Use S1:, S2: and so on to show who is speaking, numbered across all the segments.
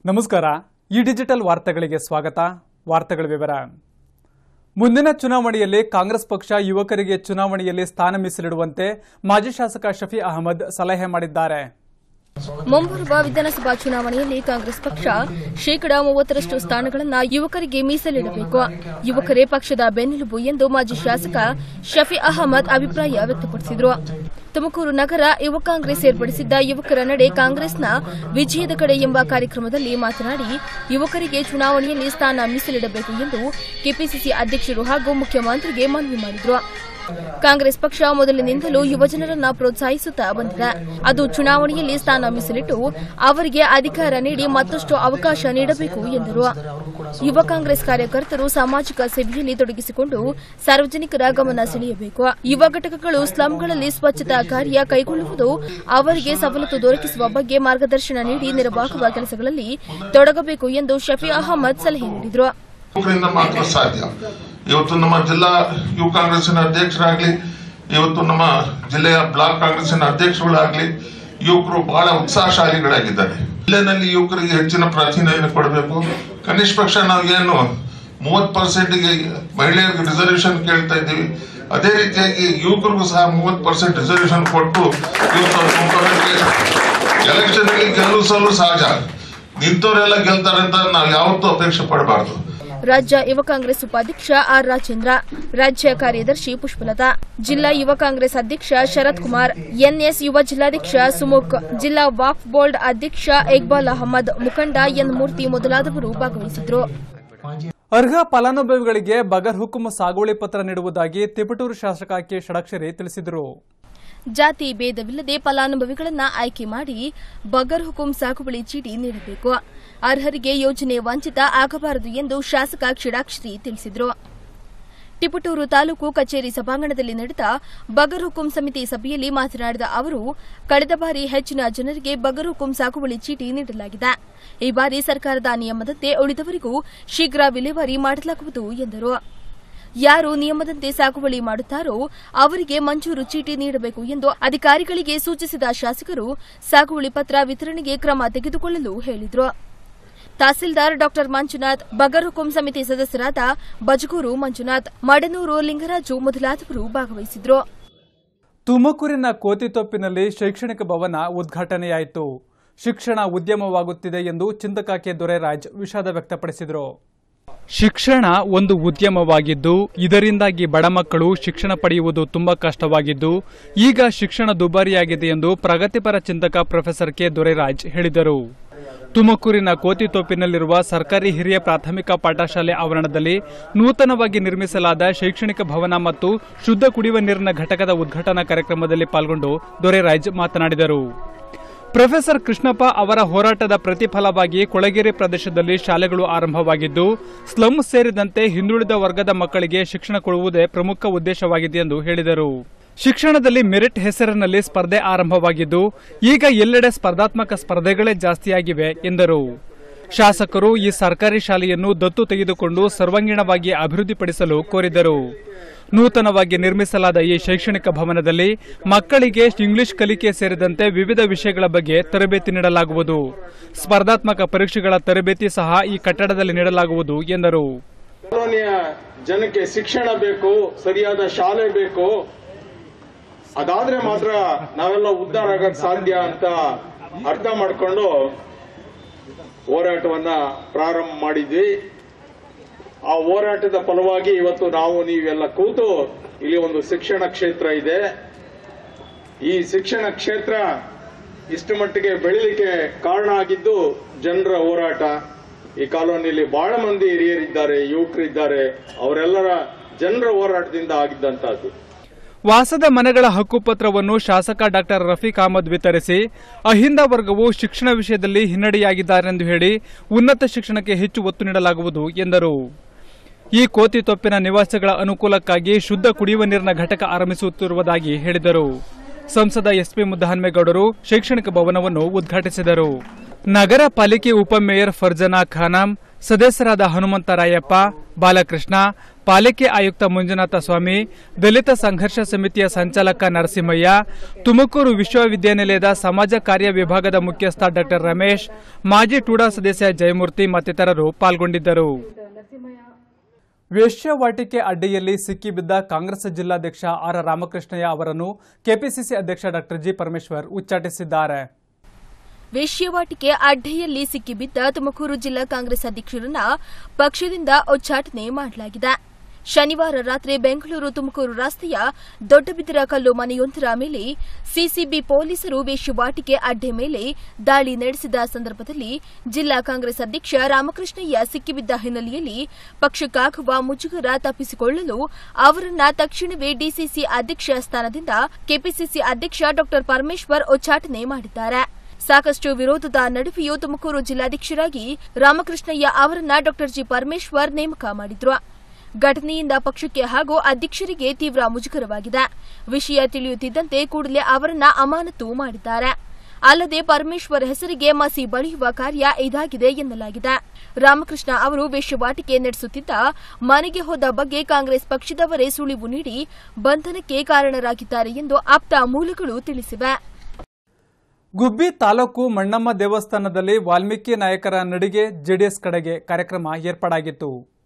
S1: ನಮಸ್ಕಾರ ಈ ಡಿಜಿಟಲ್ ವಾರ್ತೆಗಳಿಗೆ ಸ್ವಾಗತ ವಾರ್ತೆಗಳ ವಿವರ ಮುಂದಿನ ಚುನಾವಣೆಯಲ್ಲಿ ಕಾಂಗ್ರೆಸ್ ಪಕ್ಷ ಯುವಕರಿಗೆ ಚುನಾವಣೆಯಲ್ಲಿ ಸ್ಥಾನ ಮೀಸಲಿಡುವಂತೆ ಮಾಜಿ ಶಾಸಕ ಶಫಿ ಅಹಮದ್ ಸಲಹೆ ಮಾಡಿದ್ದಾರೆ
S2: ಮುಂಬರುವ ವಿಧಾನಸಭಾ ಚುನಾವಣೆಯಲ್ಲಿ ಕಾಂಗ್ರೆಸ್ ಪಕ್ಷ ಶೇಕಡಾ ಮೂವತ್ತರಷ್ಟು ಸ್ಥಾನಗಳನ್ನು ಯುವಕರಿಗೆ ಮೀಸಲಿಡಬೇಕು ಯುವಕರೇ ಪಕ್ಷದ ಬೆನ್ನೆಲುಬು ಎಂದು ಮಾಜಿ ಶಾಸಕ ಶಫಿ ಅಹಮದ್ ಅಭಿಪ್ರಾಯ ವ್ಯಕ್ತಪಡಿಸಿದರು ತುಮಕೂರು ನಗರ ಯುವ ಕಾಂಗ್ರೆಸ್ ಏರ್ಪಡಿಸಿದ್ದ ಯುವಕರ ನಡೆ ಕಾಂಗ್ರೆಸ್ನ ವಿಜಯದ ಕಡೆ ಎಂಬ ಕಾರ್ಯಕ್ರಮದಲ್ಲಿ ಮಾತನಾಡಿ ಯುವಕರಿಗೆ ಚುನಾವಣೆಯಲ್ಲಿ ಸ್ಥಾನ ಮೀಸಲಿಡಬೇಕು ಎಂದು ಕೆಪಿಸಿಸಿ ಅಧ್ಯಕ್ಷರು ಹಾಗೂ ಮುಖ್ಯಮಂತ್ರಿಗೆ ಮನವಿ ಮಾಡಿದರು ಕಾಂಗ್ರೆಸ್ ಪಕ್ಷ ಮೊದಲಿನಿಂದಲೂ ಯುವಜನರನ್ನ ಪ್ರೋತ್ಸಾಹಿಸುತ್ತಾ ಬಂದಿದೆ ಅದು ಚುನಾವಣೆಯಲ್ಲಿ ಸ್ಥಾನ ಮೀಸಲಿಟ್ಟು ಅವರಿಗೆ ಅಧಿಕಾರ ನೀಡಿ ಮತ್ತಷ್ಟು ಅವಕಾಶ ನೀಡಬೇಕು ಎಂದರು ಯುವ ಕಾಂಗ್ರೆಸ್ ಕಾರ್ಯಕರ್ತರು ಸಾಮಾಜಿಕ ಸೇವೆಯಲ್ಲಿ ತೊಡಗಿಸಿಕೊಂಡು ಸಾರ್ವಜನಿಕರ ಗಮನ ಸೆಳೆಯಬೇಕು ಯುವ ಘಟಕಗಳು ಸ್ಲಂಗಳಲ್ಲಿ ಸ್ವಚ್ಛತಾ ಕಾರ್ಯ ಕೈಗೊಳ್ಳುವುದು ಅವರಿಗೆ ಸವಲತ್ತು ದೊರಕಿಸುವ ಬಗ್ಗೆ ಮಾರ್ಗದರ್ಶನ ನೀಡಿ ನೆರವಾಗುವ ಕೆಲಸಗಳಲ್ಲಿ ತೊಡಗಬೇಕು ಎಂದು ಶಫಿ ಅಹಮದ್ ಸಲಹೆ ನೀಡಿದರು
S3: ಯುವಕರಿಂದ ಮಾತ್ರ ಸಾಧ್ಯ ಇವತ್ತು ನಮ್ಮ ಜಿಲ್ಲಾ ಯುವ ಕಾಂಗ್ರೆಸ್ಸಿನ ಅಧ್ಯಕ್ಷರಾಗ್ಲಿ ಇವತ್ತು ನಮ್ಮ ಜಿಲ್ಲೆಯ ಬ್ಲಾಕ್ ಕಾಂಗ್ರೆಸ್ಸಿನ ಅಧ್ಯಕ್ಷರುಗಳಾಗ್ಲಿ ಯುವಕರು ಬಹಳ ಉತ್ಸಾಹಶಾಲಿಗಳಾಗಿದ್ದಾರೆ ಜಿಲ್ಲೆನಲ್ಲಿ ಯುವಕರಿಗೆ ಹೆಚ್ಚಿನ ಪ್ರಾಧಾನ್ಯ ಕೊಡಬೇಕು ಕನಿಷ್ಠ ಪಕ್ಷ ನಾವು ಏನು ಮೂವತ್ ಪರ್ಸೆಂಟ್ಗೆ ಮಹಿಳೆಯರಿಗೆ ರಿಸರ್ವೇಶನ್ ಕೇಳ್ತಾ ಇದ್ದೀವಿ ಅದೇ ರೀತಿಯಾಗಿ ಯುವಕರಿಗೂ ಸಹ ಮೂವತ್ ಪರ್ಸೆಂಟ್ ರಿಸರ್ವೇಶನ್ ಕೊಟ್ಟು ಇವತ್ತು ಎಲೆಕ್ಷನ್ ಗೆಲ್ಲುವ ಸಲು ಸಹಜ ನಿಂತವರೆಲ್ಲ ಗೆಲ್ತಾರೆ ಅಂತ ನಾವು ಯಾವತ್ತೂ ಅಪೇಕ್ಷೆ ಪಡಬಾರ್ದು
S2: ರಾಜ್ಯ ಯುವ ಕಾಂಗ್ರೆಸ್ ಉಪಾಧ್ಯಕ್ಷ ಆರ್ ರಾಜೇಂದ್ರ ರಾಜ್ಯ ಕಾರ್ಯದರ್ಶಿ ಪುಷ್ಪಲತಾ ಜಿಲ್ಲಾ ಯುವ ಕಾಂಗ್ರೆಸ್ ಅಧ್ಯಕ್ಷ ಶರತ್ ಕುಮಾರ್ ಎನ್ಎಸ್ ಯುವ ಜಿಲ್ಲಾಧ್ಯಕ್ಷ ಸುಮುಖ್ ಜಿಲ್ಲಾ ವಾಕ್ ಬೋರ್ಡ್ ಅಧ್ಯಕ್ಷ ಇಕ್ಬಾಲ್ ಅಹಮದ್ ಮುಖಂಡ ಎನ್ ಮೂರ್ತಿ ಮೊದಲಾದವರು ಭಾಗವಹಿಸಿದ್ರು
S1: ಅರ್ಹ ಫಲಾನುಭವಿಗಳಿಗೆ ಬಗರ್ ಹುಕುಂ ಸಾಗುವಳಿ ಪತ್ರ ನೀಡುವುದಾಗಿ ತಿಪಟೂರು ಶಾಸಕ ಕೆ ಷಡಕ್ಷರಿ ತಿಳಿಸಿದರು
S2: ಜಾತಿ ಭೇದವಿಲ್ಲದೆ ಫಲಾನುಭವಿಗಳನ್ನ ಆಯ್ಕೆ ಮಾಡಿ ಬಗರ್ ಹುಕುಂ ಸಾಗುವಳಿ ಚೀಟಿ ನೀಡಬೇಕು ಅರ್ಹರಿಗೆ ಯೋಜನೆ ವಂಚಿತ ಆಗಬಾರದು ಎಂದು ಶಾಸಕ ಕ್ಷೀಡಾಕ್ಷರಿ ತಿಳಿಸಿದರು ಟಿಪಟೂರು ತಾಲೂಕು ಕಚೇರಿ ಸಭಾಂಗಣದಲ್ಲಿ ನಡೆದ ಬಗರ್ ಹುಕುಂ ಸಮಿತಿ ಸಭೆಯಲ್ಲಿ ಮಾತನಾಡಿದ ಅವರು ಕಳೆದ ಬಾರಿ ಹೆಚ್ಚಿನ ಜನರಿಗೆ ಬಗರ್ ಹುಕುಂ ಸಾಗುವಳಿ ಚೀಟಿ ನೀಡಲಾಗಿದೆ ಈ ಬಾರಿ ಸರ್ಕಾರದ ನಿಯಮದಂತೆ ಉಳಿದವರಿಗೂ ಶೀಘ್ರ ವಿಲೇವಾರಿ ಮಾಡಲಾಗುವುದು ಎಂದರು ಯಾರು ನಿಯಮದಂತೆ ಸಾಗುವಳಿ ಮಾಡುತ್ತಾರೋ ಅವರಿಗೆ ಮಂಜೂರು ಚೀಟಿ ನೀಡಬೇಕು ಎಂದು ಅಧಿಕಾರಿಗಳಿಗೆ ಸೂಚಿಸಿದ ಶಾಸಕರು ಸಾಗುವಳಿ ಪತ್ರ ವಿತರಣೆಗೆ ಕ್ರಮ ತೆಗೆದುಕೊಳ್ಳಲು ಹೇಳಿದರು ತಹಸೀಲ್ದಾರ್ ಡಾ ಮಂಜುನಾಥ್ ಬಗರ್ ಹುಕುಂ ಸಮಿತಿ ಸದಸ್ಯರಾದ ಬಜಗೂರು ಮಂಜುನಾಥ್ ಮಡನೂರು ಲಿಂಗರಾಜು ಮೊದಲಾದವರು ಭಾಗವಹಿಸಿದ್ರು
S1: ತುಮಕೂರಿನ ಕೋತಿತೊಪ್ಪಿನಲ್ಲಿ ಶೈಕ್ಷಣಿಕ ಭವನ ಉದ್ಘಾಟನೆಯಾಯಿತು ಶಿಕ್ಷಣ ಉದ್ಯಮವಾಗುತ್ತಿದೆ ಎಂದು ಚಿಂತಕ ಕೆ ದೊರೆರಾಜ್ ವಿಷಾದ ವ್ಯಕ್ತಪಡಿಸಿದರು ಶಿಕ್ಷಣ ಒಂದು ಉದ್ಯಮವಾಗಿದ್ದು ಇದರಿಂದಾಗಿ ಬಡ ಮಕ್ಕಳು ಶಿಕ್ಷಣ ಪಡೆಯುವುದು ತುಂಬಾ ಕಷ್ಟವಾಗಿದ್ದು ಈಗ ಶಿಕ್ಷಣ ದುಬಾರಿಯಾಗಿದೆ ಎಂದು ಪ್ರಗತಿಪರ ಚಿಂತಕ ಪ್ರೊಫೆಸರ್ ಕೆ ದೊರೆರಾಜ್ ಹೇಳಿದರು ತುಮಕೂರಿನ ಕೋತಿತೋಪಿನಲ್ಲಿರುವ ಸರ್ಕಾರಿ ಹಿರಿಯ ಪ್ರಾಥಮಿಕ ಪಾಠಶಾಲೆ ಆವರಣದಲ್ಲಿ ನೂತನವಾಗಿ ನಿರ್ಮಿಸಲಾದ ಶೈಕ್ಷಣಿಕ ಭವನ ಮತ್ತು ಶುದ್ಧ ಕುಡಿಯುವ ನೀರಿನ ಘಟಕದ ಉದ್ಘಾಟನಾ ಕಾರ್ಯಕ್ರಮದಲ್ಲಿ ಪಾಲ್ಗೊಂಡು ದೊರೆರಾಜ್ ಮಾತನಾಡಿದರು ಪ್ರೊಫೆಸರ್ ಕೃಷ್ಣಪ್ಪ ಅವರ ಹೋರಾಟದ ಪ್ರತಿಫಲವಾಗಿ ಕೊಳಗೇರಿ ಪ್ರದೇಶದಲ್ಲಿ ಶಾಲೆಗಳು ಆರಂಭವಾಗಿದ್ದು ಸ್ಲಂ ಸೇರಿದಂತೆ ಹಿಂದುಳಿದ ವರ್ಗದ ಮಕ್ಕಳಿಗೆ ಶಿಕ್ಷಣ ಕೊಡುವುದೇ ಪ್ರಮುಖ ಉದ್ದೇಶವಾಗಿದೆ ಎಂದು ಹೇಳಿದರು ಶಿಕ್ಷಣದಲ್ಲಿ ಮೆರಿಟ್ ಹೆಸರಿನಲ್ಲಿ ಸ್ಪರ್ಧೆ ಆರಂಭವಾಗಿದ್ದು ಈಗ ಎಲ್ಲೆಡೆ ಸ್ಪರ್ಧಾತ್ಮಕ ಸ್ಪರ್ಧೆಗಳೇ ಜಾಸ್ತಿಯಾಗಿವೆ ಎಂದರು ಶಾಸಕರು ಈ ಸರ್ಕಾರಿ ಶಾಲೆಯನ್ನು ದತ್ತು ತೆಗೆದುಕೊಂಡು ಸರ್ವಾಂಗೀಣವಾಗಿ ಅಭಿವೃದ್ಧಿಪಡಿಸಲು ಕೋರಿದರು ನೂತನವಾಗಿ ನಿರ್ಮಿಸಲಾದ ಈ ಶೈಕ್ಷಣಿಕ ಭವನದಲ್ಲಿ ಮಕ್ಕಳಿಗೆ ಇಂಗ್ಲಿಷ್ ಕಲಿಕೆ ಸೇರಿದಂತೆ ವಿವಿಧ ವಿಷಯಗಳ ಬಗ್ಗೆ ತರಬೇತಿ ನೀಡಲಾಗುವುದು ಸ್ಪರ್ಧಾತ್ಮಕ ಪರೀಕ್ಷೆಗಳ ತರಬೇತಿ ಸಹ ಈ ಕಟ್ಟಡದಲ್ಲಿ ನೀಡಲಾಗುವುದು ಎಂದರು
S4: ಕಾಲೋನಿಯ ಜನಕ್ಕೆ ಶಿಕ್ಷಣ ಬೇಕು ಸರಿಯಾದ ಶಾಲೆ ಬೇಕು ಅದಾದ್ರೆ ಮಾತ್ರ ನಾವೆಲ್ಲ ಉದ್ಧಾರ ಆಗಕ್ ಸಾಧ್ಯ ಅಂತ ಅರ್ಥ ಮಾಡ್ಕೊಂಡು ಹೋರಾಟವನ್ನ ಪ್ರಾರಂಭ ಮಾಡಿದ್ವಿ ಆ ಹೋರಾಟದ ಫಲವಾಗಿ ಇವತ್ತು ನಾವು ನೀವೆಲ್ಲ ಕೂತು ಇಲ್ಲಿ ಒಂದು ಶಿಕ್ಷಣ ಕ್ಷೇತ್ರ ಇದೆ ಈ ಶಿಕ್ಷಣ ಕ್ಷೇತ್ರ ಇಷ್ಟು ಮಟ್ಟಿಗೆ ಬೆಳಿಲಿಕ್ಕೆ ಕಾರಣ ಆಗಿದ್ದು ಜನರ ಹೋರಾಟ ಈ ಕಾಲೋನಿಯಲ್ಲಿ ಬಹಳ ಮಂದಿ ಹಿರಿಯರಿದ್ದಾರೆ ಯುವಕರಿದ್ದಾರೆ ಅವರೆಲ್ಲರ ಜನರ ಹೋರಾಟದಿಂದ ಆಗಿದ್ದಂತಹದ್ದು
S1: ವಾಸದ ಮನೆಗಳ ಹಕ್ಕುಪತ್ರವನ್ನು ಶಾಸಕ ಡಾಕ್ಟರ್ ರಫೀಕ್ ಅಹಮದ್ ವಿತರಿಸಿ ಅಹಿಂದ ವರ್ಗವು ಶಿಕ್ಷಣ ವಿಷಯದಲ್ಲಿ ಹಿನ್ನಡೆಯಾಗಿದ್ದಾರೆಂದು ಹೇಳಿ ಉನ್ನತ ಶಿಕ್ಷಣಕ್ಕೆ ಹೆಚ್ಚು ಒತ್ತು ನೀಡಲಾಗುವುದು ಎಂದರು ಈ ಕೋತಿತೊಪ್ಪಿನ ನಿವಾಸಿಗಳ ಅನುಕೂಲಕ್ಕಾಗಿ ಶುದ್ಧ ಕುಡಿಯುವ ನೀರಿನ ಘಟಕ ಆರಂಭಿಸುತ್ತಿರುವುದಾಗಿ ಹೇಳಿದರು ಸಂಸದ ಎಸ್ಪಿ ಮುದ್ದಹನ್ಮೇಗೌಡರು ಶೈಕ್ಷಣಿಕ ಭವನವನ್ನು ಉದ್ಘಾಟಿಸಿದರು ನಗರ ಪಾಲಿಕೆ ಉಪಮೇಯರ್ ಫರ್ಜನಾ ಖಾನಂ ಸದಸ್ಯರಾದ ಹನುಮಂತರಾಯಪ್ಪ ಬಾಲಕೃಷ್ಣ ಪಾಲಿಕೆ ಆಯುಕ್ತ ಮಂಜುನಾಥ ಸ್ವಾಮಿ ದಲಿತ ಸಂಘರ್ಷ ಸಮಿತಿಯ ಸಂಚಾಲಕ ನರಸಿಂಹಯ್ಯ ತುಮಕೂರು ವಿಶ್ವವಿದ್ಯಾನಿಲಯದ ಸಮಾಜ ಕಾರ್ಯ ವಿಭಾಗದ ಮುಖ್ಯಸ್ಥ ಡಾ ರಮೇಶ್ ಮಾಜಿ ಟೂಡಾ ಸದಸ್ಯ ಜಯಮೂರ್ತಿ ಮತ್ತಿತರರು ಪಾಲ್ಗೊಂಡಿದ್ದರು ವೇಶ್ಯಾವಾಟಿಕೆ ಅಡ್ಡಿಯಲ್ಲಿ ಸಿಕ್ಕಿಬಿದ್ದ ಕಾಂಗ್ರೆಸ್ ಜಿಲ್ಲಾಧ್ಯಕ್ಷ ಆರ್ ರಾಮಕೃಷ್ಣಯ್ಯ ಅವರನ್ನು ಕೆಪಿಸಿಸಿ ಅಧ್ಯಕ್ಷ ಡಾ ಜಿ ಪರಮೇಶ್ವರ್ ಉಚ್ಚಾಟಿಸಿದ್ದಾರೆ
S2: ವೇಶ್ಯವಾಟಿಕೆ ಅಡ್ಡೆಯಲ್ಲಿ ಸಿಕ್ಕಿಬಿದ್ದ ತುಮಕೂರು ಜಿಲ್ಲಾ ಕಾಂಗ್ರೆಸ್ ಅಧ್ಯಕ್ಷರನ್ನ ಪಕ್ಷದಿಂದ ಉಚ್ಚಾಟನೆ ಮಾಡಲಾಗಿದೆ ಶನಿವಾರ ರಾತ್ರಿ ಬೆಂಗಳೂರು ತುಮಕೂರು ರಸ್ತೆಯ ದೊಡ್ಡಬಿದರಕಲ್ಲು ಮನೆಯೊಂದರ ಮೇಲೆ ಸಿಸಿಬಿ ಪೊಲೀಸರು ವೇಶ್ಯವಾಟಿಕೆ ಅಡ್ಡೆ ಮೇಲೆ ದಾಳಿ ನಡೆಸಿದ ಸಂದರ್ಭದಲ್ಲಿ ಜಿಲ್ಲಾ ಕಾಂಗ್ರೆಸ್ ಅಧ್ಯಕ್ಷ ರಾಮಕೃಷ್ಣಯ್ಯ ಸಿಕ್ಕಿಬಿದ್ದ ಹಿನ್ನೆಲೆಯಲ್ಲಿ ಪಕ್ಷಕ್ಕಾಗುವ ಮುಜುಗರ ತಪ್ಪಿಸಿಕೊಳ್ಳಲು ಅವರನ್ನ ತಕ್ಷಣವೇ ಡಿಸಿಸಿ ಅಧ್ಯಕ್ಷ ಸ್ಥಾನದಿಂದ ಕೆಪಿಸಿಸಿ ಅಧ್ಯಕ್ಷ ಡಾ ಪರಮೇಶ್ವರ್ ಉಚ್ಚಾಟನೆ ಮಾಡಿದ್ದಾರೆ ಸಾಕಷ್ಟು ವಿರೋಧದ ನಡುವೆಯೂ ತುಮಕೂರು ಜಿಲ್ಲಾಧ್ಯಕ್ಷರಾಗಿ ರಾಮಕೃಷ್ಣಯ್ಯ ಅವರನ್ನ ಡಾ ಜಿ ಪರಮೇಶ್ವರ್ ನೇಮಕ ಮಾಡಿದ್ರು ಘಟನೆಯಿಂದ ಪಕ್ಷಕ್ಕೆ ಹಾಗೂ ಅಧ್ಯಕ್ಷರಿಗೆ ತೀವ್ರ ಮುಜುಗರವಾಗಿದೆ ವಿಷಯ ತಿಳಿಯುತ್ತಿದ್ದಂತೆ ಕೂಡಲೇ ಅವರನ್ನ ಅಮಾನತು ಮಾಡಿದ್ದಾರೆ ಅಲ್ಲದೆ ಪರಮೇಶ್ವರ್ ಹೆಸರಿಗೆ ಮಸಿ ಬಳಿಯುವ ಕಾರ್ಯ ಇದಾಗಿದೆ ಎನ್ನಲಾಗಿದೆ ರಾಮಕೃಷ್ಣ ಅವರು ವೇಶ್ಯವಾಟಿಕೆ ನಡೆಸುತ್ತಿದ್ದ ಮನೆಗೆ ಹೋದ ಬಗ್ಗೆ ಕಾಂಗ್ರೆಸ್ ಪಕ್ಷದವರೇ ಸುಳಿವು ನೀಡಿ ಬಂಧನಕ್ಕೆ ಕಾರಣರಾಗಿದ್ದಾರೆ ಎಂದು ಆಪ್ತ ಮೂಲಗಳು ತಿಳಿಸಿವೆ
S1: ಗುಬ್ಬಿ ತಾಲೂಕು ಮಣ್ಣಮ್ಮ ದೇವಸ್ಥಾನದಲ್ಲಿ ವಾಲ್ಮೀಕಿ ನಾಯಕರ ನಡಿಗೆ ಜೆಡಿಎಸ್ ಕಡೆಗೆ ಕಾರ್ಯಕ್ರಮ ಏರ್ಪಾಡಾಗಿತ್ತು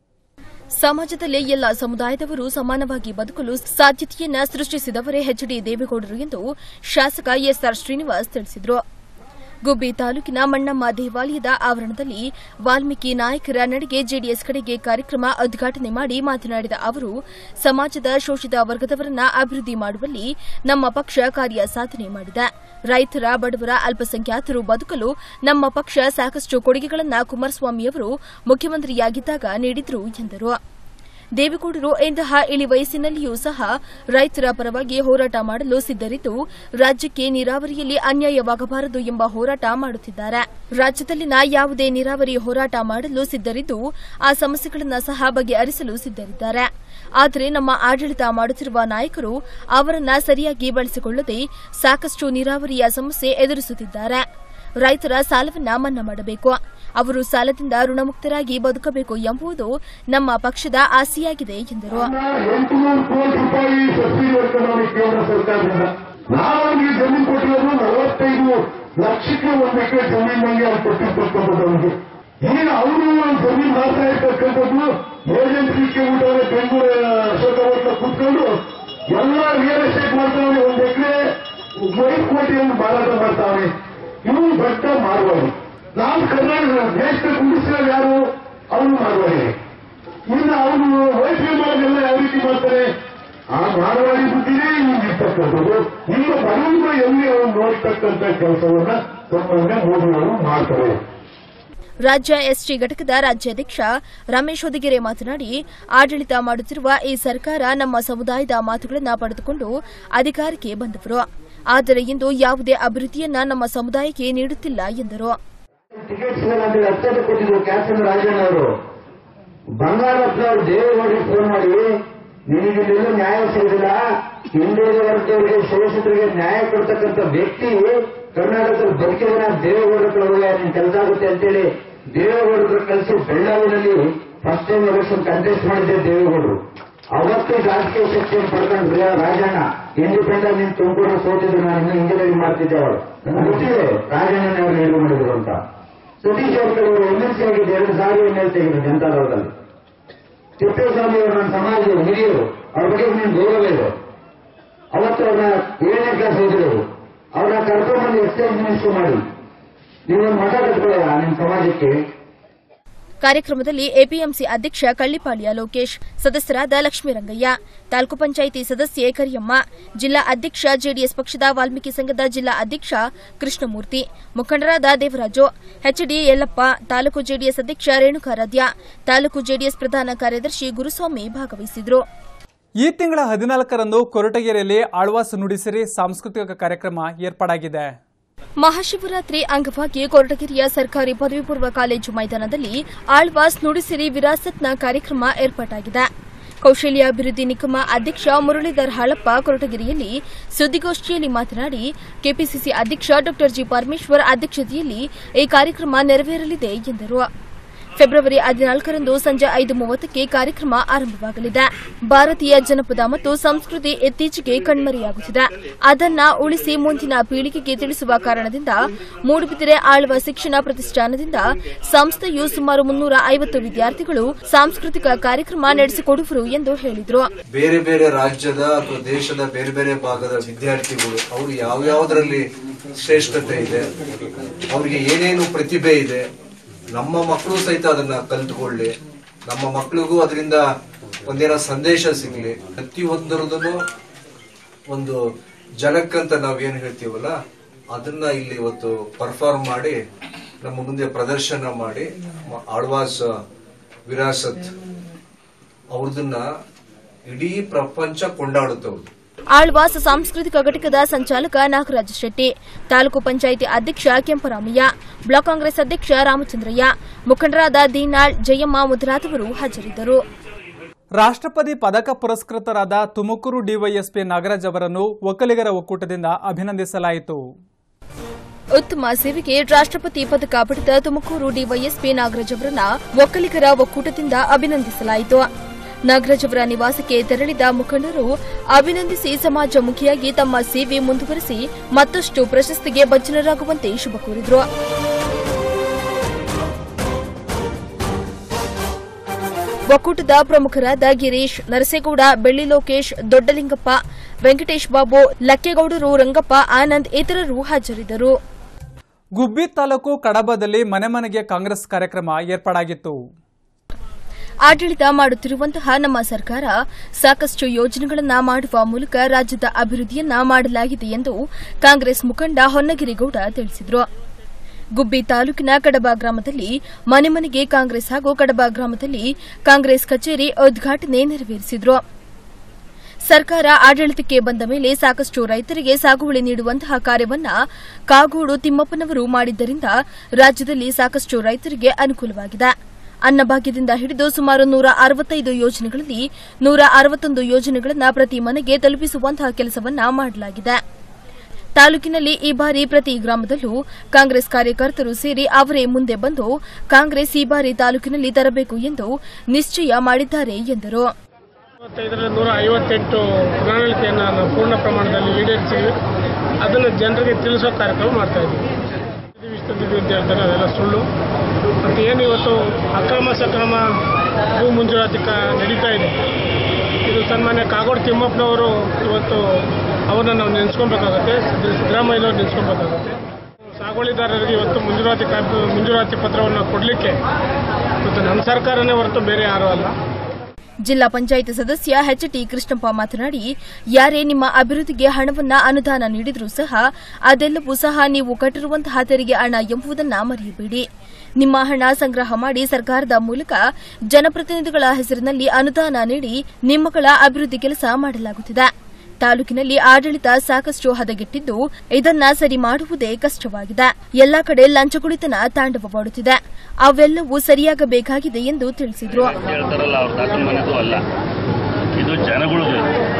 S2: ಸಮಾಜದಲ್ಲಿ ಎಲ್ಲ ಸಮುದಾಯದವರು ಸಮಾನವಾಗಿ ಬದುಕಲು ಸಾಧ್ಯತೆಯನ್ನ ಸೃಷ್ಟಿಸಿದವರೇ ಎಚ್ಡಿ ದೇವೇಗೌಡರು ಎಂದು ಶಾಸಕ ಎಸ್ಆರ್ ಶ್ರೀನಿವಾಸ್ ತಿಳಿಸಿದರು ಗುಬ್ಬಿ ತಾಲೂಕಿನ ಮಣ್ಣಮ್ಮ ದೇವಾಲಯದ ಆವರಣದಲ್ಲಿ ವಾಲ್ಮೀಕಿ ನಾಯಕರ ನಡಿಗೆ ಜೆಡಿಎಸ್ ಕಡೆಗೆ ಕಾರ್ಯಕ್ರಮ ಉದ್ಘಾಟನೆ ಮಾಡಿ ಮಾತನಾಡಿದ ಅವರು ಸಮಾಜದ ಶೋಷಿತ ವರ್ಗದವರನ್ನ ಅಭಿವೃದ್ಧಿ ಮಾಡುವಲ್ಲಿ ನಮ್ಮ ಪಕ್ಷ ಕಾರ್ಯ ಸಾಧನೆ ಮಾಡಿದೆ ರೈತರ ಬಡವರ ಅಲ್ಪಸಂಖ್ಯಾತರು ಬದುಕಲು ನಮ್ಮ ಪಕ್ಷ ಸಾಕಷ್ಟು ಕೊಡುಗೆಗಳನ್ನು ಕುಮಾರಸ್ವಾಮಿಯವರು ಮುಖ್ಯಮಂತ್ರಿಯಾಗಿದ್ದಾಗ ನೀಡಿದ್ರು ಎಂದರು ದೇವೇಗೌಡರು ಇಂತಹ ಇಳಿ ವಯಸ್ಸಿನಲ್ಲಿಯೂ ಸಹ ರೈತರ ಪರವಾಗಿ ಹೋರಾಟ ಮಾಡಲು ಸಿದ್ದರಿದ್ದು ರಾಜ್ಯಕ್ಕೆ ನೀರಾವರಿಯಲ್ಲಿ ಅನ್ಯಾಯವಾಗಬಾರದು ಎಂಬ ಹೋರಾಟ ಮಾಡುತ್ತಿದ್ದಾರೆ ರಾಜ್ಯದಲ್ಲಿನ ಯಾವುದೇ ನೀರಾವರಿ ಹೋರಾಟ ಮಾಡಲು ಸಿದ್ದರಿದ್ದು ಆ ಸಮಸ್ಯೆಗಳನ್ನು ಸಹ ಬಗೆಹರಿಸಲು ಸಿದ್ದರಿದ್ದಾರೆ ಆದರೆ ನಮ್ಮ ಆಡಳಿತ ಮಾಡುತ್ತಿರುವ ನಾಯಕರು ಅವರನ್ನ ಸರಿಯಾಗಿ ಬಳಸಿಕೊಳ್ಳದೆ ಸಾಕಷ್ಟು ನೀರಾವರಿಯ ಸಮಸ್ಯೆ ಎದುರಿಸುತ್ತಿದ್ದಾರೆ ರೈತರ ಸಾಲವನ್ನ ಮನ್ನಾ ಮಾಡಬೇಕು ಅವರು ಸಾಲದಿಂದ ಋಣಮುಕ್ತರಾಗಿ ಬದುಕಬೇಕು ಎಂಬುದು ನಮ್ಮ ಪಕ್ಷದ ಆಸೆಯಾಗಿದೆ ಎಂದರು
S5: ಎಂಟುನೂರು ಕೋಟಿ ರೂಪಾಯಿ ಸಬ್ಸಿಡಿ ಬರ್ತಾರೆ ನಮಗೆ ಕೇಂದ್ರ ಸರ್ಕಾರದಿಂದ ನಾವು ಅವರಿಗೆ ಜಮೀನು ಕೊಟ್ಟಿರೋದು ನಲವತ್ತೈದು ಲಕ್ಷಕ್ಕೆ ಒಂದು ಎಕರೆ ಜಮೀನಿನಲ್ಲಿ ಅವ್ರು ಕೊಟ್ಟಿರ್ತಕ್ಕಂಥದ್ದು ಅವರಿಗೆ ಈಗ ಅವರು ಜಮೀನು ಮಾತ್ರ ಇರ್ತಕ್ಕಂಥದ್ದು ಏಜೆನ್ಸಿಗೆ ಊಟ ಬೆಂಗಳೂರು ಅಶೋಕ ಹೋಟ್ಲ ಕೂತ್ಕೊಂಡು ಎಲ್ಲ ರಿಯಲ್ ಎಸ್ಟೇಟ್ ಮಾಡ್ತಾವೆ ಒಂದು ಎಕರೆ ಐದು ಕೋಟಿಯನ್ನು ಮಾರಾಟ ಮಾಡ್ತಾವೆ ಇವು ದೊಡ್ಡ ಮಾರುವಾಡಿ ನಾವು ಕರ್ನಾಟಕ ದೇಶದ ಗುಂಡಿಸಿರೋರು ಯಾರು ಅವರು ಮಾರುವಾಡಿ ಇನ್ನು ಅವನು ವೈಫೈ ಮಾಡೋದೆಲ್ಲ ಯಾವ ರೀತಿ ಮಾಡ್ತಾರೆ ಆ ಮಾನವಾಳಿ ಬುದ್ಧಿನೇ ಇರ್ತಕ್ಕಂಥದ್ದು ನಿಮ್ಮ ಬಡವರ ಎಲ್ಲಿ ಅವನು ನೋಡ್ತಕ್ಕಂಥ ಕೆಲಸವನ್ನ ತಮ್ಮನ್ನ ಮೋದಿಯವರು ಮಾಡ್ತಾರೆ
S2: ರಾಜ್ಯ ಎಸ್ಟಿ ಘಟಕದ ರಾಜ್ಯಾಧ್ಯಕ್ಷ ರಮೇಶ್ ಹೊದಿಗೆರೆ ಮಾತನಾಡಿ ಆಡಳಿತ ಮಾಡುತ್ತಿರುವ ಈ ಸರ್ಕಾರ ನಮ್ಮ ಸಮುದಾಯದ ಮಾತುಗಳನ್ನು ಪಡೆದುಕೊಂಡು ಅಧಿಕಾರಕ್ಕೆ ಬಂದವರು ಆದರೆ ಇಂದು ಯಾವುದೇ ಅಭಿವೃದ್ಧಿಯನ್ನ ನಮ್ಮ ಸಮುದಾಯಕ್ಕೆ ನೀಡುತ್ತಿಲ್ಲ ಎಂದರು
S5: ಟಿಕೆಟ್ ಸಿಗಲ್ಲ ಅಂತೇಳಿ ಅತ್ಯಂತ ಕೊಟ್ಟಿದ್ರು ಕ್ಯಾಪ್ಟನ್ ರಾಜಣ್ಣ ಅವರು ಬಂಗಾರಪ್ಪನವರು ದೇವೇಗೌಡರಿಗೆ ಫೋನ್ ಮಾಡಿ ನಿನಗೆ ಇಲ್ಲೆಲ್ಲೂ ನ್ಯಾಯ ಸಿಗುದಿಲ್ಲ ಹಿಂದುಳಿದ ವರ್ಗದವರಿಗೆ ಶೋಷಿತರಿಗೆ ನ್ಯಾಯ ಕೊಡ್ತಕ್ಕಂಥ ವ್ಯಕ್ತಿ ಕರ್ನಾಟಕದಲ್ಲಿ ಬದುಕಿದ ದೇವೇಗೌಡರ ಕಡೆ ನಿನ್ ಕೆಲಸ ಆಗುತ್ತೆ ಅಂತೇಳಿ ದೇವೇಗೌಡರ ಕಳಿಸಿ ಬೆಳ್ಳಾವಿನಲ್ಲಿ ಫಸ್ಟ್ ಟೈಮ್ ಎಲೆಕ್ಷನ್ ಕಂಟೆಸ್ಟ್ ಮಾಡಿದ್ದೆ ದೇವೇಗೌಡರು ಅವತ್ತು ರಾಜಕೀಯ ಶಕ್ತಿಯನ್ನು ಪಡ್ಕೊಂಡು ರಾಜಣ್ಣ ಇಂಡಿಪೆಂಡೆಂಟ್ ನಿನ್ ತುಮಕೂರು ಸೋತಿದ್ರು ನಾನು ಇನ್ನೂ ಇಂಜಿನಿಯರಿಂಗ್ ಮಾಡ್ತಿದ್ದೆ ಅವರು ನನಗೆ ಗೊತ್ತಿದೆ ರಾಜಣ್ಣನೇ ಅವರು ಏನು ಮಾಡಿದ್ರು ಅಂತ ಸತೀಶ್ ಅವ್ರ ಕಡೆ ಎಂ ಎಲ್ ಸಿ ಆಗಿದ್ದು ಎರಡು ಸಾರಿ ಎಂ ಎಲ್ ಸಿ ಆಗಿದ್ರು ಜನತಾದಳದಲ್ಲಿ ತಿಪ್ಪೇಸ್ವಾಮಿ ಅವರು ನನ್ನ ಸಮಾಜದ ಹಿರಿಯರು ಅವ್ರ ಬಗ್ಗೆ ನೀನು ಗೌರವ ಇದೆ ಅವತ್ತು ಅವ್ರನ್ನ ಏಳನೇ ಕ್ಲಾಸ್ ಓದಿರೋರು ಅವ್ರನ್ನ ಕರ್ಕೊಂಡ್ಬಂದು ಎಕ್ಸೈಸ್ ಮಿನಿಸ್ಟರ್ ಮಾಡಿ ನೀವೊಂದು ಮಠ ಕಟ್ಕೊಳ್ಳಲ್ಲ ನಿಮ್ಮ ಸಮಾಜಕ್ಕೆ
S2: ಕಾರ್ಯಕ್ರಮದಲ್ಲಿ ಎಪಿಎಂಸಿ ಅಧ್ಯಕ್ಷ ಕಳ್ಳಿಪಾಳ್ಯ ಲೋಕೇಶ್ ಸದಸ್ಯರಾದ ಲಕ್ಷ್ಮೀರಂಗಯ್ಯ ತಾಲೂಕು ಪಂಚಾಯಿತಿ ಸದಸ್ಯೆ ಕರಿಯಮ್ಮ ಜಿಲ್ಲಾ ಅಧ್ಯಕ್ಷ ಜೆಡಿಎಸ್ ಪಕ್ಷದ ವಾಲ್ಮೀಕಿ ಸಂಘದ ಜಿಲ್ಲಾ ಅಧ್ಯಕ್ಷ ಕೃಷ್ಣಮೂರ್ತಿ ಮುಖಂಡರಾದ ದೇವರಾಜು ಎಚ್ಡಿ ಯಲ್ಲಪ್ಪ ತಾಲೂಕು ಜೆಡಿಎಸ್ ಅಧ್ಯಕ್ಷ ರೇಣುಕಾರಾಧ್ಯ ತಾಲೂಕು ಜೆಡಿಎಸ್ ಪ್ರಧಾನ ಕಾರ್ಯದರ್ಶಿ ಗುರುಸ್ವಾಮಿ ಭಾಗವಹಿಸಿದ್ರು
S1: ಈ ತಿಂಗಳ ಹದಿನಾಲ್ಕರಂದು ಕೊರಟಗೆರೆಯಲ್ಲಿ ಆಳ್ವಾಸ್ ನುಡಿಸಿರಿ ಸಾಂಸ್ಕೃತಿಕ ಕಾರ್ಯಕ್ರಮ ಏರ್ಪಾಡಾಗಿದೆ
S2: ಮಹಾಶಿವರಾತ್ರಿ ಅಂಗವಾಗಿ ಕೊರಟಗೆರೆಯ ಸರ್ಕಾರಿ ಪದವಿ ಪೂರ್ವ ಕಾಲೇಜು ಮೈದಾನದಲ್ಲಿ ಆಳ್ವಾಸ್ ನುಡಿಸಿರಿ ವಿರಾಸತ್ನ ಕಾರ್ಯಕ್ರಮ ಏರ್ಪಾಟಾಗಿದೆ ಕೌಶಲ್ಯಾಭಿವೃದ್ಧಿ ನಿಗಮ ಅಧ್ಯಕ್ಷ ಮುರಳೀಧರ್ ಹಾಳಪ್ಪ ಕೊರಟಗೆರೆಯಲ್ಲಿ ಸುದ್ದಿಗೋಷ್ಠಿಯಲ್ಲಿ ಮಾತನಾಡಿ ಕೆಪಿಸಿಸಿ ಅಧ್ಯಕ್ಷ ಡಾ ಜಿ ಪರಮೇಶ್ವರ್ ಅಧ್ಯಕ್ಷತೆಯಲ್ಲಿ ಈ ಕಾರ್ಯಕ್ರಮ ನೆರವೇರಲಿದೆ ಎಂದರು ಫೆಬ್ರವರಿ ಹದಿನಾಲ್ಕರಂದು ಸಂಜೆ ಐದು ಮೂವತ್ತಕ್ಕೆ ಕಾರ್ಯಕ್ರಮ ಆರಂಭವಾಗಲಿದೆ ಭಾರತೀಯ ಜನಪದ ಮತ್ತು ಸಂಸ್ಕೃತಿ ಇತ್ತೀಚೆಗೆ ಕಣ್ಮರೆಯಾಗುತ್ತಿದೆ ಅದನ್ನ ಉಳಿಸಿ ಮುಂದಿನ ಪೀಳಿಗೆಗೆ ತಿಳಿಸುವ ಕಾರಣದಿಂದ ಮೂಡುಬಿದಿರೆ ಆಳ್ವ ಶಿಕ್ಷಣ ಪ್ರತಿಷ್ಠಾನದಿಂದ ಸಂಸ್ಥೆಯು ಸುಮಾರು ಮುನ್ನೂರ ಐವತ್ತು ವಿದ್ಯಾರ್ಥಿಗಳು ಸಾಂಸ್ಕೃತಿಕ ಕಾರ್ಯಕ್ರಮ ನಡೆಸಿಕೊಡುವರು ಎಂದು ಹೇಳಿದರು
S6: ಬೇರೆ ಬೇರೆ ರಾಜ್ಯದ ಅಥವಾ ದೇಶದ ಬೇರೆ ಬೇರೆ ಭಾಗದ ವಿದ್ಯಾರ್ಥಿಗಳು ಅವರು ಯಾವ್ಯಾವ್ದ್ರಲ್ಲಿ ಶ್ರೇಷ್ಠತೆ ಇದೆ ಅವ್ರಿಗೆ ಏನೇನು ಪ್ರತಿಭೆ ಇದೆ ನಮ್ಮ ಮಕ್ಕಳು ಸಹಿತ ಅದನ್ನ ಕಲ್ತ್ಕೊಳ್ಳಿ ನಮ್ಮ ಮಕ್ಕಳಿಗೂ ಅದರಿಂದ ಒಂದೇನೋ ಸಂದೇಶ ಸಿಗ್ಲಿ ಪ್ರತಿಯೊಂದರದನ್ನು ಒಂದು ಜನಕ್ಕಂತ ನಾವೇನು ಹೇಳ್ತೀವಲ್ಲ ಅದನ್ನ ಇಲ್ಲಿ ಇವತ್ತು ಪರ್ಫಾರ್ಮ್ ಮಾಡಿ ನಮ್ಮ ಮುಂದೆ ಪ್ರದರ್ಶನ ಮಾಡಿ ಮ- ಆಳ್ವಾಸ್ ವಿರಾಸತ್ ಅವ್ರದನ್ನ ಇಡೀ ಪ್ರಪಂಚ ಕೊಂಡಾಡುತ್ತೆ ಅವ್ರದ್ದು
S2: ಆಳ್ವಾಸ್ ಸಾಂಸ್ಕೃತಿಕ ಘಟಕದ ಸಂಚಾಲಕ ನಾಗರಾಜ ಶೆಟ್ಟಿ ತಾಲೂಕು ಪಂಚಾಯಿತಿ ಅಧ್ಯಕ್ಷ ಕೆಂಪರಾಮಯ್ಯ ಬ್ಲಾಕ್ ಕಾಂಗ್ರೆಸ್ ಅಧ್ಯಕ್ಷ ರಾಮಚಂದ್ರಯ್ಯ ಮುಖಂಡರಾದ ದೀನಾಳ್ ಜಯಮ್ಮ ಮೊದಲಾದವರು ಹಾಜರಿದ್ದರು
S1: ರಾಷ್ಟ್ರಪತಿ ಪದಕ ಪುರಸ್ಕೃತರಾದ ತುಮಕೂರು ಡಿವೈಎಸ್ಪಿ ನಾಗರಾಜ್ ಅವರನ್ನು ಒಕ್ಕಲಿಗರ ಒಕ್ಕೂಟದಿಂದ ಅಭಿನಂದಿಸಲಾಯಿತು
S2: ಉತ್ತಮ ಸೇವೆಗೆ ರಾಷ್ಟ್ರಪತಿ ಪದಕ ಪಡೆದ ತುಮಕೂರು ಡಿವೈಎಸ್ಪಿ ನಾಗರಾಜ್ ಅವರನ್ನ ಒಕ್ಕಲಿಗರ ಒಕ್ಕೂಟದಿಂದ ಅಭಿನಂದಿಸಲಾಯಿತು ನಾಗರಾಜ್ ಅವರ ನಿವಾಸಕ್ಕೆ ತೆರಳಿದ ಮುಖಂಡರು ಅಭಿನಂದಿಸಿ ಸಮಾಜಮುಖಿಯಾಗಿ ತಮ್ಮ ಸೇವೆ ಮುಂದುವರೆಸಿ ಮತ್ತಷ್ಟು ಪ್ರಶಸ್ತಿಗೆ ಭಜನರಾಗುವಂತೆ ಶುಭ ಕೋರಿದರು ಒಕ್ಕೂಟದ ಪ್ರಮುಖರಾದ ಗಿರೀಶ್ ನರಸೇಗೌಡ ಬೆಳ್ಳಿ ಲೋಕೇಶ್ ದೊಡ್ಡಲಿಂಗಪ್ಪ ವೆಂಕಟೇಶ್ ಬಾಬು ಲಕ್ಕೇಗೌಡರು ರಂಗಪ್ಪ ಆನಂದ್ ಇತರರು ಹಾಜರಿದ್ದರು
S1: ಗುಬ್ಬಿ ತಾಲೂಕು ಕಡಬದಲ್ಲಿ ಮನೆ ಮನೆಗೆ ಕಾಂಗ್ರೆಸ್ ಕಾರ್ಯಕ್ರಮ ಏರ್ಪಾಡಾಗಿತ್ತು
S2: ಆಡಳಿತ ಮಾಡುತ್ತಿರುವಂತಹ ನಮ್ಮ ಸರ್ಕಾರ ಸಾಕಷ್ಟು ಯೋಜನೆಗಳನ್ನ ಮಾಡುವ ಮೂಲಕ ರಾಜ್ಯದ ಅಭಿವೃದ್ಧಿಯನ್ನ ಮಾಡಲಾಗಿದೆ ಎಂದು ಕಾಂಗ್ರೆಸ್ ಮುಖಂಡ ಹೊನ್ನಗಿರಿಗೌಡ ತಿಳಿಸಿದರು ಗುಬ್ಬಿ ತಾಲೂಕಿನ ಕಡಬ ಗ್ರಾಮದಲ್ಲಿ ಮನೆ ಮನೆಗೆ ಕಾಂಗ್ರೆಸ್ ಹಾಗೂ ಕಡಬ ಗ್ರಾಮದಲ್ಲಿ ಕಾಂಗ್ರೆಸ್ ಕಚೇರಿ ಉದ್ಘಾಟನೆ ನೆರವೇರಿಸಿದರು ಸರ್ಕಾರ ಆಡಳಿತಕ್ಕೆ ಬಂದ ಮೇಲೆ ಸಾಕಷ್ಟು ರೈತರಿಗೆ ಸಾಗುವಳಿ ನೀಡುವಂತಹ ಕಾರ್ಯವನ್ನ ಕಾಗೋಡು ತಿಮ್ಮಪ್ಪನವರು ಮಾಡಿದ್ದರಿಂದ ರಾಜ್ಯದಲ್ಲಿ ಸಾಕಷ್ಟು ರೈತರಿಗೆ ಅನುಕೂಲವಾಗಿದೆ ಅನ್ನಭಾಗ್ಯದಿಂದ ಹಿಡಿದು ಸುಮಾರು ನೂರ ಅರವತ್ತೈದು ಯೋಜನೆಗಳಲ್ಲಿ ನೂರ ಅರವತ್ತೊಂದು ಯೋಜನೆಗಳನ್ನು ಪ್ರತಿ ಮನೆಗೆ ತಲುಪಿಸುವಂತಹ ಕೆಲಸವನ್ನ ಮಾಡಲಾಗಿದೆ ತಾಲೂಕಿನಲ್ಲಿ ಈ ಬಾರಿ ಪ್ರತಿ ಗ್ರಾಮದಲ್ಲೂ ಕಾಂಗ್ರೆಸ್ ಕಾರ್ಯಕರ್ತರು ಸೇರಿ ಅವರೇ ಮುಂದೆ ಬಂದು ಕಾಂಗ್ರೆಸ್ ಈ ಬಾರಿ ತಾಲೂಕಿನಲ್ಲಿ ತರಬೇಕು ಎಂದು ನಿಶ್ಚಯ ಮಾಡಿದ್ದಾರೆ ಎಂದರು
S7: ಐವತ್ತೈದರಲ್ಲಿ ನೂರ ಐವತ್ತೆಂಟು ಪ್ರಣಾಳಿಕೆಯನ್ನು ನಾವು ಪೂರ್ಣ ಪ್ರಮಾಣದಲ್ಲಿ ಈಡೇರಿಸಿದ್ವಿ ಅದನ್ನು ಜನರಿಗೆ ತಿಳಿಸೋ ಕಾರ್ಯಕ್ರಮ ಮಾಡ್ತಾ ಇದ್ದೀವಿ ವಿಶ್ವವಿದ್ಯಾಲಯ ಅಂತ ಹೇಳ್ತಾರೆ ಅದೆಲ್ಲ ಸುಳ್ಳು ಮತ್ತು ಏನು ಇವತ್ತು ಅಕ್ರಮ ಸಕ್ರಮ ಭೂ ಮಂಜೂರಾತಿ ಕ ನಡೀತಾ ಇದೆ ಇದು ಸನ್ಮಾನ್ಯ ಕಾಗೋಡು ತಿಮ್ಮಪ್ಪನವರು ಇವತ್ತು ಅವ್ರನ್ನ ನಾವು ನೆನೆಸ್ಕೊಬೇಕಾಗತ್ತೆ ಸಿದ್ದ- ಸಿದ್ದರಾಮಯ್ಯನವ್ರು ನೆನೆಸ್ಕೊಬೇಕಾಗತ್ತೆ ಸಾಗುವಳಿದಾರರಿಗೆ ಇವತ್ತು ಮಂಜೂರಾತಿ ಕಾಪಿ ಮಂಜೂರಾತಿ ಪತ್ರವನ್ನು ಕೊಡಲಿಕ್ಕೆ ಇವತ್ತು ನಮ್ಮ ಸರ್ಕಾರನೇ ಹೊರತು ಬೇರೆ ಯಾರೂ ಅಲ್ಲ
S2: ಜಿಲ್ಲಾ ಪಂಚಾಯತ್ ಸದಸ್ಯ ಎಚ್ ಟಿ ಕೃಷ್ಣಪ್ಪ ಮಾತನಾಡಿ ಯಾರೇ ನಿಮ್ಮ ಅಭಿವೃದ್ಧಿಗೆ ಹಣವನ್ನ ಅನುದಾನ ನೀಡಿದರೂ ಸಹ ಅದೆಲ್ಲವೂ ಸಹ ನೀವು ಕಟ್ಟಿರುವಂತಹ ತೆರಿಗೆ ಹಣ ಎಂಬುದನ್ನ ಮರೆಯಬೇಡಿ ನಿಮ್ಮ ಹಣ ಸಂಗ್ರಹ ಮಾಡಿ ಸರ್ಕಾರದ ಮೂಲಕ ಜನಪ್ರತಿನಿಧಿಗಳ ಹೆಸರಿನಲ್ಲಿ ಅನುದಾನ ನೀಡಿ ನಿಮ್ಮಗಳ ಅಭಿವೃದ್ಧಿ ಕೆಲಸ ಮಾಡಲಾಗುತ್ತಿದೆ ತಾಲೂಕಿನಲ್ಲಿ ಆಡಳಿತ ಸಾಕಷ್ಟು ಹದಗೆಟ್ಟಿದ್ದು ಇದನ್ನ ಸರಿ ಮಾಡುವುದೇ ಕಷ್ಟವಾಗಿದೆ ಎಲ್ಲಾ ಕಡೆ ಲಂಚಗುಳಿತನ ತಾಂಡವವಾಡುತ್ತಿದೆ ಅವೆಲ್ಲವೂ ಸರಿಯಾಗಬೇಕಾಗಿದೆ ಎಂದು ತಿಳಿಸಿದರು
S8: ಹೇಳ್ತಾರಲ್ಲ ಅವ್ರ ತಾತನ ಮನೆದು ಅಲ್ಲ ಇದು ಜನಗಳದು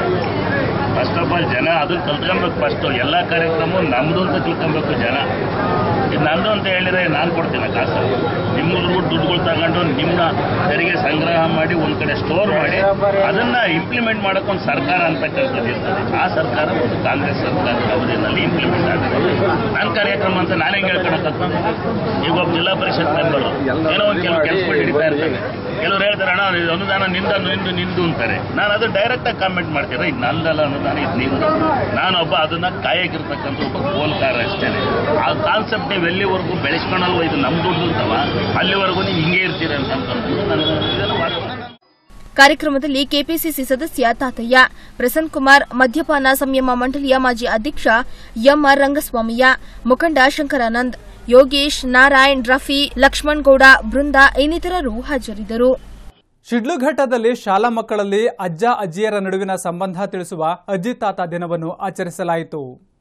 S8: ಫಸ್ಟ್ ಆಫ್ ಆಲ್ ಜನ ಅದನ್ನ ಕಲ್ತ್ಕೊಬೇಕು ಫಸ್ಟು ಎಲ್ಲ ಕಾರ್ಯಕ್ರಮ ನಮ್ದು ಅಂತ ತಿಳ್ಕೊಬೇಕು ಜನ ಇದು ನಂದು ಅಂತ ಹೇಳಿದ್ರೆ ನಾನು ಕೊಡ್ತೀನಿ ಕಾಸು ನಿಮ್ಮೂರ್ಗೂ ದುಡ್ಡುಗಳು ತಗೊಂಡು ನಿಮ್ಮ ತೆರಿಗೆ ಸಂಗ್ರಹ ಮಾಡಿ ಒಂದು ಕಡೆ ಸ್ಟೋರ್ ಮಾಡಿ ಅದನ್ನ ಇಂಪ್ಲಿಮೆಂಟ್ ಮಾಡೋಕೆ ಒಂದು ಸರ್ಕಾರ ಅಂತಕ್ಕಂಥದ್ದು ಇರ್ತದೆ ಆ ಸರ್ಕಾರ ಒಂದು ಕಾಂಗ್ರೆಸ್ ಸರ್ಕಾರದ ಅವಧಿಯಲ್ಲಿ ಇಂಪ್ಲಿಮೆಂಟ್ ಆಗಿದೆ ನನ್ನ ಕಾರ್ಯಕ್ರಮ ಅಂತ ನಾನು ಹೆಂಗೆ ಹೇಳ್ಕೊಳಕತ್ತ ಈಗ ಒಬ್ಬ ಜಿಲ್ಲಾ ಪರಿಷತ್ ಮೆಂಬರು ಏನೋ ಒಂದು ಕೆಲವು ಕೆಲಸಗಳು ಹಿಡಿತಾ ಇರ್ತಾರೆ ಕೆಲವ್ರು ಹೇಳ್ತಾರೆ ಅಣ್ಣ ಇದು ಅನುದಾನ ನಿಂದ ನಿಂದು ನಿಂದು ಅಂತಾರೆ ನಾನು ಅದು ಡೈರೆಕ್ಟ್ ಆಗಿ ಕಾಮೆಂಟ್ ಮಾಡ್ತೀನಿ ಇದು ನಂದಲ್ಲ ಅನುದಾನ ಇದು ನಿಂದು ನಾನೊಬ್ಬ ಅದನ್ನ ಕಾಯಕ್ಕಿರ್ತಕ್ಕಂಥ ಒಬ್ಬ ಗೋಲ್ಕಾರ ಅಷ್ಟೇ ಆ ಕಾನ್ಸೆಪ್ಟ್ ನೀವು ಎಲ್ಲಿವರೆಗೂ ಬೆಳೆಸ್ಕೊಳಲ್ವ ಇದು ನಮ್ಮ ದುಡ್ಡು ಅಂತವ ಅಲ್ಲಿವರೆಗೂ ನೀವು ಹಿಂಗೆ ಇರ್ತೀರ ಅಂತ ಅನ್ಕೊಂಡು ನಾನು ಇದನ್ನು ವಾಸ್ತವ
S2: ಕಾರ್ಯಕ್ರಮದಲ್ಲಿ ಕೆಪಿಸಿಸಿ ಸದಸ್ಯ ತಾತಯ್ಯ ಪ್ರಸನ್ನ ಕುಮಾರ್ ಮದ್ಯಪಾನ ಸಂಯಮ ಮಂಡಳಿಯ ಮಾಜಿ ಅಧ್ಯಕ್ಷ ಎಂಆರ್ ರಂಗಸ್ವಾಮಿಯ ಮುಖಂಡ ಶಂಕರಾನಂದ್ ಯೋಗೇಶ್ ನಾರಾಯಣ್ ರಫಿ ಲಕ್ಷ್ಮಣ್ ಗೌಡ ಬೃಂದ ಇನ್ನಿತರರು ಹಾಜರಿದ್ದರು
S1: ಶಿಡ್ಲಘಟ್ಟದಲ್ಲಿ ಶಾಲಾ ಮಕ್ಕಳಲ್ಲಿ ಅಜ್ಜ ಅಜ್ಜಿಯರ ನಡುವಿನ ಸಂಬಂಧ ತಿಳಿಸುವ ಅಜ್ಜಿ ತಾತ ದಿನವನ್ನು ಆಚರಿಸಲಾಯಿತು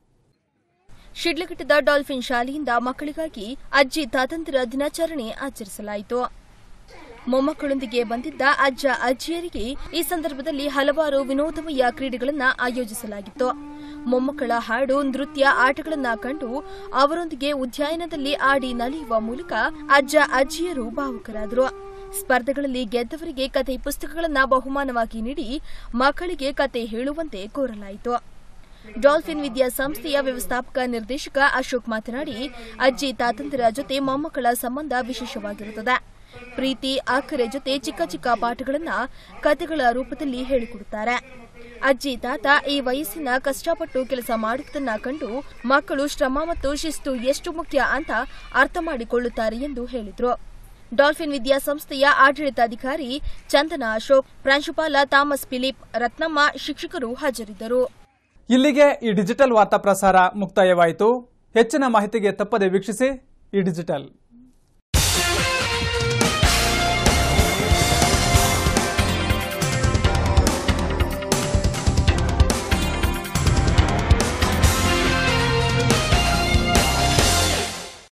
S2: ಶಿಡ್ಲಘಟ್ಟದ ಡಾಲ್ಫಿನ್ ಶಾಲೆಯಿಂದ ಮಕ್ಕಳಿಗಾಗಿ ಅಜ್ಜಿ ತಾತಂದಿರ ದಿನಾಚರಣೆ ಆಚರಿಸಲಾಯಿತು ಮೊಮ್ಮಕ್ಕಳೊಂದಿಗೆ ಬಂದಿದ್ದ ಅಜ್ಜ ಅಜ್ಜಿಯರಿಗೆ ಈ ಸಂದರ್ಭದಲ್ಲಿ ಹಲವಾರು ವಿನೋದಮಯ ಕ್ರೀಡೆಗಳನ್ನ ಆಯೋಜಿಸಲಾಗಿತ್ತು ಮೊಮ್ಮಕ್ಕಳ ಹಾಡು ನೃತ್ಯ ಆಟಗಳನ್ನ ಕಂಡು ಅವರೊಂದಿಗೆ ಉದ್ಯಾನದಲ್ಲಿ ಆಡಿ ನಲಿಯುವ ಮೂಲಕ ಅಜ್ಜ ಅಜ್ಜಿಯರು ಭಾವುಕರಾದರು ಸ್ಪರ್ಧೆಗಳಲ್ಲಿ ಗೆದ್ದವರಿಗೆ ಕತೆ ಪುಸ್ತಕಗಳನ್ನ ಬಹುಮಾನವಾಗಿ ನೀಡಿ ಮಕ್ಕಳಿಗೆ ಕತೆ ಹೇಳುವಂತೆ ಕೋರಲಾಯಿತು ಡಾಲ್ಫಿನ್ ವಿದ್ಯಾಸಂಸ್ಥೆಯ ವ್ಯವಸ್ಥಾಪಕ ನಿರ್ದೇಶಕ ಅಶೋಕ್ ಮಾತನಾಡಿ ಅಜ್ಜಿ ತಾತಂದಿರ ಜೊತೆ ಮೊಮ್ಮಕ್ಕಳ ಸಂಬಂಧ ವಿಶೇಷವಾಗಿರುತ್ತದೆ ಪ್ರೀತಿ ಅಕ್ಕರೆ ಜೊತೆ ಚಿಕ್ಕ ಚಿಕ್ಕ ಪಾಠಗಳನ್ನ ಕತೆಗಳ ರೂಪದಲ್ಲಿ ಹೇಳಿಕೊಡುತ್ತಾರೆ ಅಜ್ಜಿ ತಾತ ಈ ವಯಸ್ಸಿನ ಕಷ್ಟಪಟ್ಟು ಕೆಲಸ ಮಾಡುವುದನ್ನ ಕಂಡು ಮಕ್ಕಳು ಶ್ರಮ ಮತ್ತು ಶಿಸ್ತು ಎಷ್ಟು ಮುಖ್ಯ ಅಂತ ಅರ್ಥ ಮಾಡಿಕೊಳ್ಳುತ್ತಾರೆ ಎಂದು ಹೇಳಿದರು ಡಾಲ್ಫಿನ್ ವಿದ್ಯಾಸಂಸ್ಥೆಯ ಆಡಳಿತಾಧಿಕಾರಿ ಚಂದನ ಅಶೋಕ್ ಪ್ರಾಂಶುಪಾಲ ಥಾಮಸ್ ಫಿಲಿಪ್ ರತ್ನಮ್ಮ ಶಿಕ್ಷಕರು ಹಾಜರಿದ್ದರು
S1: ಇಲ್ಲಿಗೆ ಈ ಡಿಜಿಟಲ್ ವಾರ್ತಾ ಪ್ರಸಾರ ಮುಕ್ತಾಯವಾಯಿತು ಹೆಚ್ಚಿನ ಮಾಹಿತಿಗೆ ತಪ್ಪದೆ ವೀಕ್ಷಿಸಿ ಈ ಡಿಜಿಟಲ್